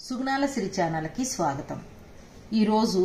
సుగుణాల సిరి ఛానల్కి స్వాగతం ఈరోజు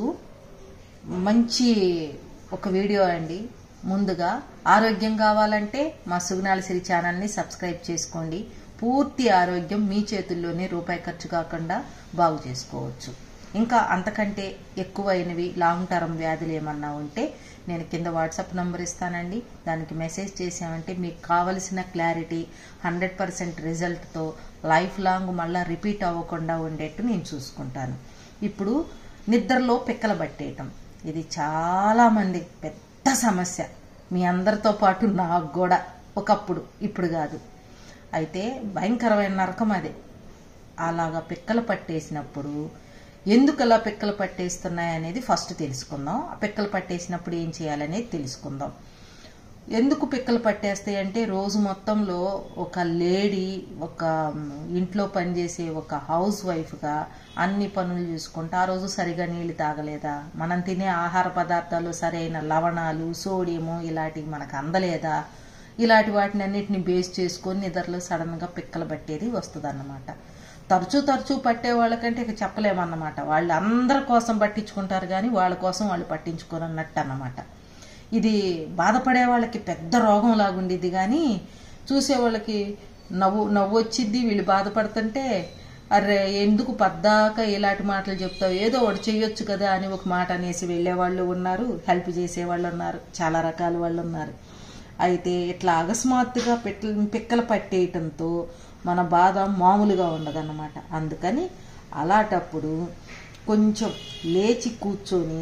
మంచి ఒక వీడియో అండి ముందుగా ఆరోగ్యం కావాలంటే మా సుగుణాల సిరి ఛానల్ని సబ్స్క్రైబ్ చేసుకోండి పూర్తి ఆరోగ్యం మీ చేతుల్లోనే రూపాయి ఖర్చు కాకుండా బాగు చేసుకోవచ్చు ఇంకా అంతకంటే ఎక్కువైనవి లాంగ్ టర్మ్ వ్యాధులు ఏమన్నా ఉంటే నేను కింద వాట్సాప్ నంబర్ ఇస్తానండి దానికి మెసేజ్ చేసామంటే మీకు కావలసిన క్లారిటీ హండ్రెడ్ పర్సెంట్ రిజల్ట్తో లైఫ్ లాంగ్ మళ్ళీ రిపీట్ అవ్వకుండా ఉండేట్టు నేను చూసుకుంటాను ఇప్పుడు నిద్రలో పిక్కలు పట్టేయటం ఇది చాలామంది పెద్ద సమస్య మీ అందరితో పాటు నాకు కూడా ఒకప్పుడు ఇప్పుడు కాదు అయితే భయంకరమైన నరకం అదే అలాగా పిక్కలు పట్టేసినప్పుడు ఎందుకు అలా పిక్కలు పట్టేస్తున్నాయి అనేది ఫస్ట్ తెలుసుకుందాం ఆ పిక్కలు పట్టేసినప్పుడు ఏం చేయాలనేది తెలుసుకుందాం ఎందుకు పిక్కలు పట్టేస్తాయి అంటే రోజు మొత్తంలో ఒక లేడీ ఒక ఇంట్లో పనిచేసే ఒక హౌస్ వైఫ్గా అన్ని పనులు చూసుకుంటూ ఆ రోజు సరిగా నీళ్లు తాగలేదా మనం తినే ఆహార పదార్థాలు సరైన లవణాలు సోడియము ఇలాంటివి మనకు అందలేదా ఇలాంటి వాటిని అన్నిటిని బేస్ చేసుకొని నిద్రలో సడన్గా పిక్కలు పట్టేది వస్తుంది అన్నమాట తరచూ తరచూ పట్టే వాళ్ళకంటే ఇక చెప్పలేమన్నమాట వాళ్ళు అందరి కోసం పట్టించుకుంటారు కానీ వాళ్ళ కోసం వాళ్ళు పట్టించుకోనన్నట్టు అన్నమాట ఇది బాధపడే వాళ్ళకి పెద్ద రోగం లాగుండిద్ది కానీ చూసే వాళ్ళకి నవ్వు నవ్వు వచ్చిద్ది వీళ్ళు బాధపడుతుంటే అరే ఎందుకు పద్దాక ఇలాంటి మాటలు చెప్తావు ఏదో ఒకటి చెయ్యొచ్చు కదా అని ఒక మాట అనేసి వెళ్ళే వాళ్ళు ఉన్నారు హెల్ప్ చేసే వాళ్ళు ఉన్నారు చాలా రకాల వాళ్ళు ఉన్నారు అయితే ఇట్లా అకస్మాత్తుగా పిక్కలు పిక్కలు పట్టేయటంతో మన బాధ మామూలుగా ఉండదన్నమాట అందుకని అలాంటప్పుడు కొంచెం లేచి కూర్చొని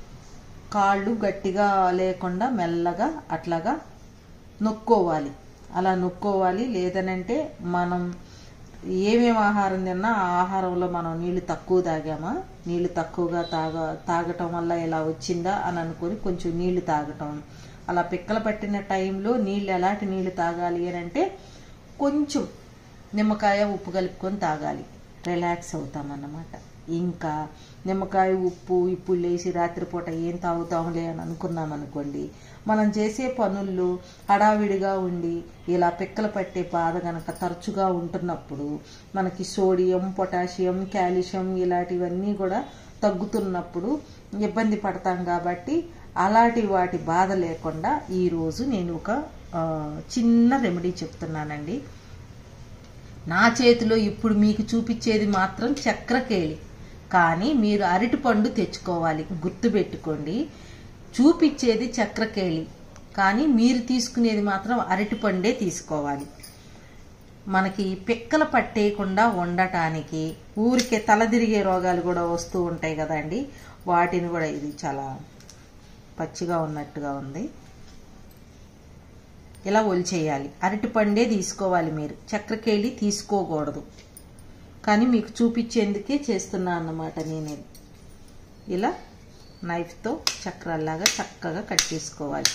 కాళ్ళు గట్టిగా లేకుండా మెల్లగా అట్లాగా నొక్కోవాలి అలా నొక్కోవాలి లేదనంటే మనం ఏమేమి ఆహారం తిన్నా ఆ ఆహారంలో మనం నీళ్లు తక్కువ తాగామా నీళ్లు తక్కువగా తాగ తాగటం వల్ల ఇలా వచ్చిందా అని అనుకొని కొంచెం నీళ్లు తాగటం అలా పిక్కలు పట్టిన టైంలో నీళ్ళు ఎలాంటి నీళ్లు తాగాలి అని అంటే కొంచెం నిమ్మకాయ ఉప్పు కలుపుకొని తాగాలి రిలాక్స్ అవుతామన్నమాట ఇంకా నిమ్మకాయ ఉప్పు ఇప్పుడు లేచి రాత్రిపూట ఏం తాగుతాంలే అని అనుకున్నాం అనుకోండి మనం చేసే పనుల్లో హడావిడిగా ఉండి ఇలా పిక్కలు పట్టే బాధ గనక తరచుగా ఉంటున్నప్పుడు మనకి సోడియం పొటాషియం కాల్షియం ఇలాంటివన్నీ కూడా తగ్గుతున్నప్పుడు ఇబ్బంది పడతాం కాబట్టి అలాంటి వాటి బాధ లేకుండా ఈరోజు నేను ఒక చిన్న రెమెడీ చెప్తున్నానండి నా చేతిలో ఇప్పుడు మీకు చూపించేది మాత్రం చక్రకేళి కానీ మీరు అరటిపండు తెచ్చుకోవాలి గుర్తుపెట్టుకోండి చూపించేది చక్రకేళి కానీ మీరు తీసుకునేది మాత్రం అరటిపండే తీసుకోవాలి మనకి పిక్కలు పట్టేయకుండా ఉండటానికి ఊరికే తలదిరిగే రోగాలు కూడా వస్తూ ఉంటాయి కదండి వాటిని కూడా ఇది చాలా పచ్చిగా ఉన్నట్టుగా ఉంది ఇలా ఒలిచేయాలి అరటిపండే తీసుకోవాలి మీరు చక్రకేళి తీసుకోకూడదు కానీ మీకు చూపించేందుకే చేస్తున్నా అన్నమాట నేను ఇలా నైఫ్తో చక్రాల్లాగా చక్కగా కట్ చేసుకోవాలి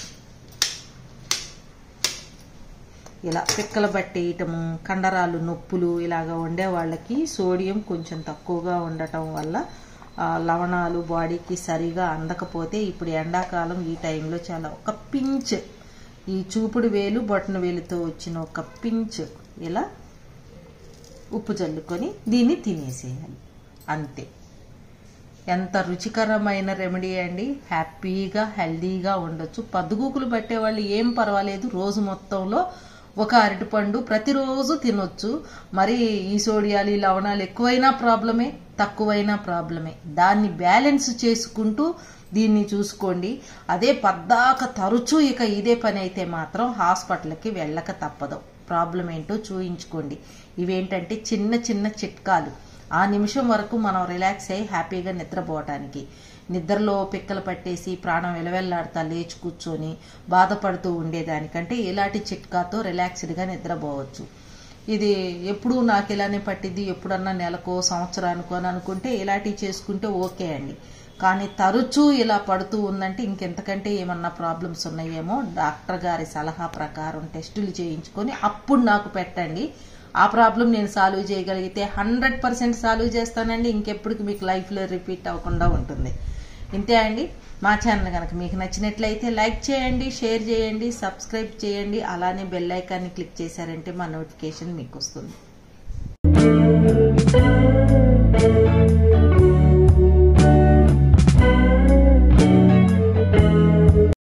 ఇలా పిక్కలు పట్టేయటము కండరాలు నొప్పులు ఇలాగ ఉండే వాళ్ళకి సోడియం కొంచెం తక్కువగా ఉండటం వల్ల లవణాలు బాడీకి సరిగా అందకపోతే ఇప్పుడు ఎండాకాలం ఈ టైంలో చాలా ఒక పించ్ ఈ చూపుడు వేలు బొటన వేలుతో వచ్చిన ఒక పించ్ ఇలా ఉప్పు చల్లుకొని దీన్ని తినేసేయాలి అంతే ఎంత రుచికరమైన రెమెడీ అండి హ్యాపీగా హెల్దీగా ఉండొచ్చు పద్దుగూకులు పట్టే వాళ్ళు ఏం పర్వాలేదు రోజు మొత్తంలో ఒక అరటిపండు ప్రతిరోజు తినొచ్చు మరి ఈ సోడియాలు ఈ లవణాలు ఎక్కువైనా ప్రాబ్లమే తక్కువైనా ప్రాబ్లమే దాన్ని బ్యాలెన్స్ చేసుకుంటూ దీన్ని చూసుకోండి అదే పద్దాక తరచూ ఇక ఇదే పని అయితే మాత్రం హాస్పిటల్కి వెళ్ళక తప్పదు ప్రాబ్లం ఏంటో చూయించుకోండి ఇవేంటంటే చిన్న చిన్న చిట్కాలు ఆ నిమిషం వరకు మనం రిలాక్స్ అయ్యి హ్యాపీగా నిద్రపోవటానికి నిద్రలో పిక్కలు పట్టేసి ప్రాణం వెలవెల్లాడుతా లేచి కూర్చొని బాధపడుతూ ఉండేదానికంటే ఇలాంటి చిట్కాతో రిలాక్స్డ్గా నిద్రపోవచ్చు ఇది ఎప్పుడు నాకు ఇలానే పట్టింది ఎప్పుడన్నా నెలకో సంవత్సరానికో అని అనుకుంటే ఇలాంటివి చేసుకుంటే ఓకే అండి కానీ తరచూ ఇలా పడుతూ ఉందంటే ఇంకెంతకంటే ఏమన్నా ప్రాబ్లమ్స్ ఉన్నాయేమో డాక్టర్ గారి సలహా ప్రకారం టెస్టులు చేయించుకొని అప్పుడు నాకు పెట్టండి ఆ ప్రాబ్లం నేను సాల్వ్ చేయగలిగితే హండ్రెడ్ పర్సెంట్ సాల్వ్ చేస్తానండి ఇంకెప్పటికి మీకు లైఫ్లో రిపీట్ అవ్వకుండా ఉంటుంది ఇంతే అండి మా ఛానల్ కనుక మీకు నచ్చినట్లయితే లైక్ చేయండి షేర్ చేయండి సబ్స్క్రైబ్ చేయండి అలానే బెల్ ఐకాన్ని క్లిక్ చేశారంటే మా నోటిఫికేషన్ మీకు వస్తుంది